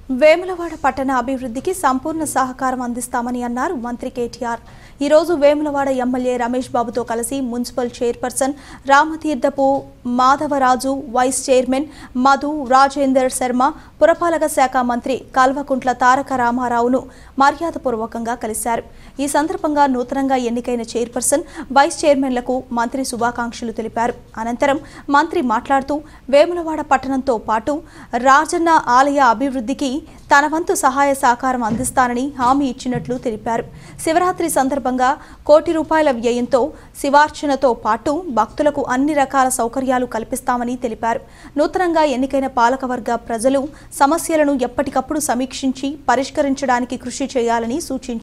వేములవాడ పట్టణ అభివృద్ధికి సంపూర్ణ సహకారం అందిస్తామని అన్నారు మంత్రి కేటీఆర్ ఈరోజు వేములవాడ ఎమ్మెల్యే రమేష్ బాబుతో కలిసి మున్సిపల్ చైర్పర్సన్ రామతీర్థపు మాధవరాజు వైస్ చైర్మన్ మధు రాజేందర్ శర్మ పురపాలక శాఖ మంత్రి కల్వకుంట్ల తారక రామారావును మర్యాదపూర్వకంగా కలిశారు ఈ సందర్భంగా నూతనంగా ఎన్నికైన చైర్పర్సన్ వైస్ చైర్మన్లకు మంత్రి శుభాకాంక్షలు తెలిపారు అనంతరం మంత్రి మాట్లాడుతూ వేములవాడ పట్టణంతో పాటు రాజన్న ఆలయ అభివృద్ధికి తన వంతు సహాయ సహకారం అందిస్తానని హామీ ఇచ్చినట్లు తెలిపారు శివరాత్రి సందర్భంగా కోటి రూపాయల వ్యయంతో శివార్చనతో పాటు భక్తులకు అన్ని రకాల సౌకర్యాలు కల్పిస్తామని తెలిపారు నూతనంగా ఎన్నికైన పాలకవర్గ ప్రజలు సమస్యలను ఎప్పటికప్పుడు సమీక్షించి పరిష్కరించడానికి కృషి చేయాలని సూచించారు